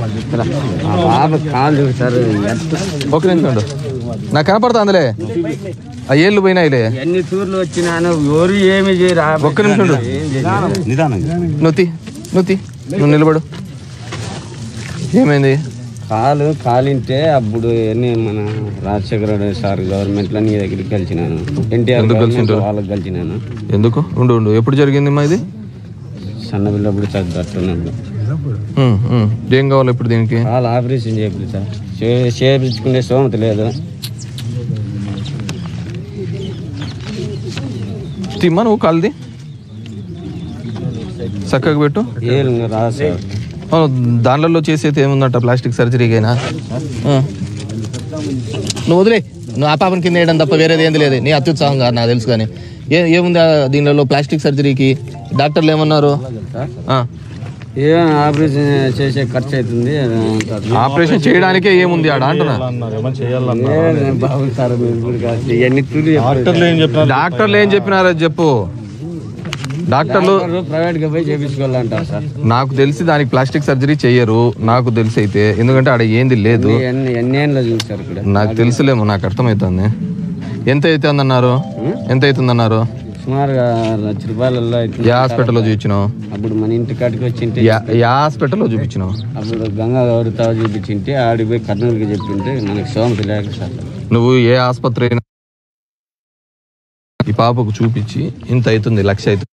మా బాబు కాలు సార్ ఎంత ఒక నిమిషం ఉండు. నాకు కనపడతా అందులే ఆ ఏళ్ళు పోయినాయిలే ఎన్ని టూర్లు వచ్చినాను ఎవరు ఏమి చేయరు ఆ ఒక్క నిమిషం ఉండు. ఏం చేయరు. నిదానంగా నువ్వు నువ్వు నువ్వు నిలబడు ఏమైంది కాలు కాలింటే అప్పుడు ఎన్ని మన రాజశేఖర రెడ్డి సార్ గవర్నమెంట్ లో నీ దగ్గరికి కలిసినాను ఎన్టీఆర్ ఎందుకు గవర్నమెంట్ కలిసిండ్రు? వాళ్ళకి కలిసినాను ఎందుకు ఉండు ఉండు ఎప్పుడు జరిగింది మా ఇది సన్న పిల్లప్పుడు చదువుతున్నప్పుడు ఉమ్, ఉమ్. ఏం కావాలి ఇప్పుడు దీనికి కాలు ఆపరేషన్ చేయాలి సార్ చే- చేయించుకునే స్తోమత లేదు తిమ్మా నువ్వు కాల్ది చక్కగా పెట్టు ఏం రాదు సార్ అవును, దానిలలో చేసేది ఏముందంట ప్లాస్టిక్ సర్జరీకైనా ఆ. నువ్వు వదిలే నువ్వు ఆ పాపని కింద వేయడం తప్ప వేరేది ఏంది లేదు నీ అత్యుత్సాహం కాదు నాకు తెలుసు కానీ ఏ ఏముంది ఆ దీనిలో ప్లాస్టిక్ సర్జరీకి డాక్టర్లు ఏమన్నారు ఆ. ఏం ఆపరేషన్ చేసే ఖర్చు అవుతుంది అంటారు. ఆపరేషన్ చేయడానికే ఏముంది ఆడ అంటున్నా ఏం బాబు సార్ మీరు కూడా కాదు. ఇవన్నీ తులి డాక్టర్లు ఏం చెప్పినారో చెప్పు డాక్టర్లు ప్రైవేట్ గా పోయి చేపించుకోవాలంటారు సార్ నాకు తెలిసి దానికి ప్లాస్టిక్ సర్జరీ చెయ్యరు నాకు తెలిసి అయితే ఎందుకంటే ఆడ ఏంది లేదు ఎన్ని ఎన్ని ఏళ్ళు చూసారు ఇక్కడ నాకు తెలుసులేమో నాకు అర్థమవుతుంది ఎంత అవుతుంది అన్నారు ఎంత అవుతుంది అన్నారు సుమారుగా లక్ష రూపాయలలో అవుతుంది. ఏ హాస్పిటల్లో చూపించినావు అప్పుడు మన ఇంటి కాడికి వచ్చింటే యా- ఏ హాస్పిటల్లో చూపించినావు అప్పుడు గంగా గౌరవ చూపించింటే ఆడికి పోయి కర్నూలుకి చెప్పింటే మనకి సోమత లేక సార్ నువ్వు ఏ ఆసుపత్రి అయినా ఈ పాపకు చూపించి ఇంత అవుతుంది లక్ష అవుతుందా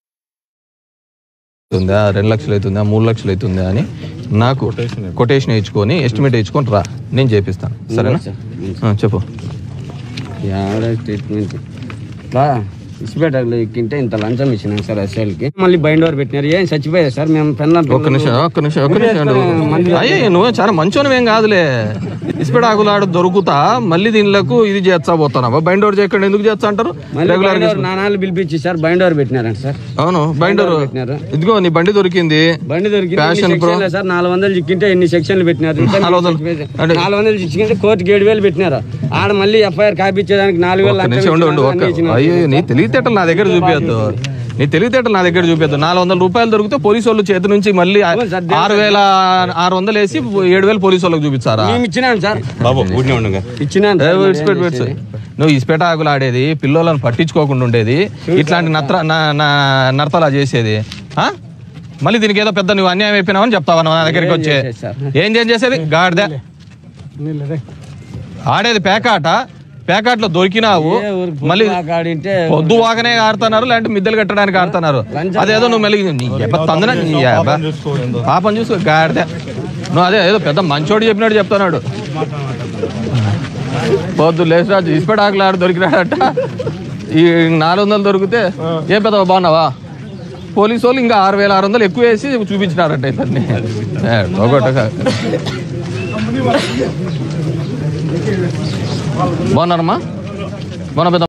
రెండు లక్షలు అవుతుందా మూడు లక్షలు అవుతుందా అని నాకు కొటేషన్ వేయించుకొని ఎస్టిమేట్ వేయించుకొని రా నేను చేపిస్తాను సరేనా ఆ, చెప్పు ఆవిడ ట్రీట్మెంట్ రా ఇసుపేటలో ఎక్కింటే ఇంత లంచం ఇచ్చినాం సార్ అసలుకి మళ్ళీ బైండ్ ఓవర్ పెట్టినారు ఏం చచ్చిపోయారు సార్ మేము పెన్లం ఒక్క నిమిషం ఒక్క నిమిషం ఒక్క నిమిషం ఉండు. అయ్యే నువ్వు చాలా మంచోనివేం కాదులే ఇసుపెడాకులాడు దొరుకుతా మళ్ళీ దీనిలకు ఇది చేస్తా పోతానా బైండ్ ఓవర్ చేయకుండా ఎందుకు చేస్తా అంటారు మళ్ళీ రెగ్యులర్ బైండ్ ఓవర్ నానాలు పిలిపించి సార్ బైండ్ ఓవర్ పెట్టినారంట సార్ అవును బైండర్ పెట్టినారు ఇదిగో నీ బండి దొరికింది బండి దొరికింది Passion ఎన్ని Pro. సెక్షన్లే సార్ నాలుగు వందలు చిక్కింటే ఎన్ని సెక్షన్లు పెట్టినారు ఇంకా నాలుగు వందలు. అంటే- నాలుగు వందలు చిక్కింటే కోర్టుకి ఏడు వేలు పెట్టినారు ఆడ మళ్ళీ ఎఫ్ఐఆర్ కాపించేదానికి నాలుగు వేలు ఒక్క లంచం నిమిషం ఉండు ఉండు ఇచ్చినారు, ఒక్క అన్ని ఇచ్చినారు. అయ్యో నీ తెలివితేటలు నా దగ్గర చూపించద్దు నీ తెలివితేటలు నా దగ్గర చూపించద్దు నాలుగు వందల రూపాయలు దొరికితే పోలీసు వాళ్ళు చేతి నుంచి మళ్ళీ ఆరు వేల ఆరు వందలు వేసి ఏడు వేలు పోలీసు వాళ్ళకి చూపించారా మేము ఇచ్చినాను సార్ బాబు ఊరినే ఉండగా ఇచ్చినాను ఏ, సార్, విడిచి పెట్టు, విడిచి పెట్టు. నువ్వు ఇసుపేట ఆకులు ఆడేది పిల్లలను పట్టించుకోకుండా ఉండేది ఇట్లాంటి నత్ర నా- నా- నర్తలా చేసేది ఆ? మళ్ళీ దీనికి ఏదో పెద్ద నువ్వు అన్యాయం అయిపోయినావని చెప్తావా నువ్వు నా దగ్గరికి వచ్చి చేసేది సార్. ఏం చేయం చేసేది గాడిద ఆడేది పేకాట పేకాట్లో దొరికినావు ఏ ఊరికి మళ్ళీ పొద్దువాక ఆడింటే పొద్దు వాగనే ఆడుతున్నారు లేదంటే మిద్దెలు కట్టడానికి ఆడుతున్నారు అదేదో నువ్వు మళ్ళీ నీ ఎబ్బ తందన నీ ఎబ్బ. పాపం చూసుకో గాడిద నువ్వు అదే ఏదో పెద్ద మంచోడు చెప్పినట్టు చెప్తున్నాడు పొద్దు లేచిరాజు ఇసుపెడాకులు ఆడు దొరికినాడట ఈ నాలుగు వందలు దొరికితే ఏం పెద్ద బాగున్నావా పోలీసు వాళ్ళు ఇంకా ఆరు వేల ఆరు వందలు ఎక్కువ వేసి చూపించినారట ఇతన్ని ఏ, ఒకటొక. బాగున్నారమ్మా బాగున్నా పెద్ద